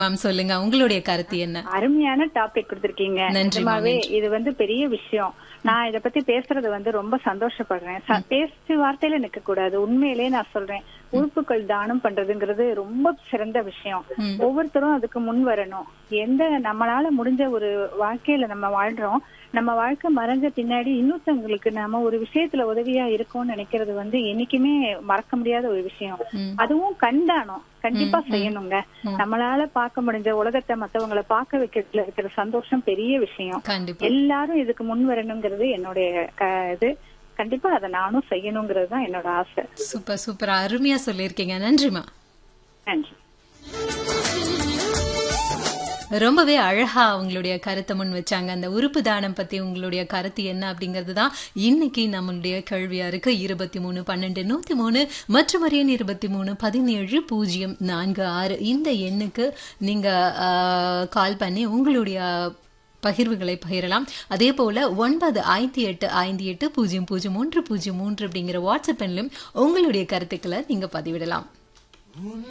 ma'am சொல்லுங்க உங்களுடைய கருத்து என்ன அருமையான டாபிக் கொடுத்திருக்கீங்க நன்றி, நிஜமாவே இது வந்து பெரிய விஷயம் நான் இத பத்தி பேசுறது வந்து ரொம்ப சந்தோஷப்படுறேன் ச- பேச்சு வார்த்தையில நிக்க கூடாது உண்மையிலேயே நான் சொல்றேன் உறுப்புகள் தானம் பண்றதுங்கிறது ரொம்ப சிறந்த விஷயம் ஒவ்வொருத்தரும் அதுக்கு முன் வரணும் எந்த நம்மளால முடிஞ்ச ஒரு வாழ்க்கையில நம்ம வாழ்றோம் நம்ம வாழ்க்கை மறைஞ்ச பின்னாடி இன்னொருத்தவங்களுக்கு நாம ஒரு விஷயத்துல உதவியா இருக்கோம்னு நினைக்கிறது வந்து என்னைக்குமே மறக்க முடியாத ஒரு விஷயம் அதுவும் கண்தானம் கண்டிப்பா செய்யணுங்க நம்மளால பார்க்க முடிஞ்ச உலகத்தை மத்தவங்களை பார்க்க வைக்கிறதுல இருக்கிற சந்தோஷம் பெரிய விஷயம் கண்டிப்பா எல்லாரும் இதுக்கு முன் வரணுங்கிறது என்னுடைய க- இது கண்டிப்பா அதை நானும் செய்யணுங்கிறது தான் என்னோட ஆசை சூப்பர் சூப்பர் அருமையா சொல்லியிருக்கீங்க நன்றிமா நன்றி ரொம்பவே அழகா அவங்களுடைய கருத்தை முன் வச்சாங்க அந்த உறுப்பு தானம் பத்தி உங்களுடைய கருத்து என்ன அப்படிங்கிறது தான் இன்னைக்கு நம்மளுடைய கேள்வியா இருக்கு இருபத்தி மூணு பன்னெண்டு நூத்தி மூணு மற்றும் எண் இருபத்தி மூணு பதினேழு பூஜ்ஜியம் நான்கு ஆறு இந்த எண்ணுக்கு நீங்க கால் பண்ணி உங்களுடைய பகிர்வுகளை பகிரலாம் அதே போல ஒன்பது ஐந்து எட்டு ஐந்து எட்டு பூஜ்ஜியம் பூஜ்ஜியம் மூன்று பூஜ்ஜியம் மூன்று அப்படிங்கிற வாட்ஸ்அப் எண்ணிலும் உங்களுடைய கருத்துக்களை நீங்க பதிவிடலாம்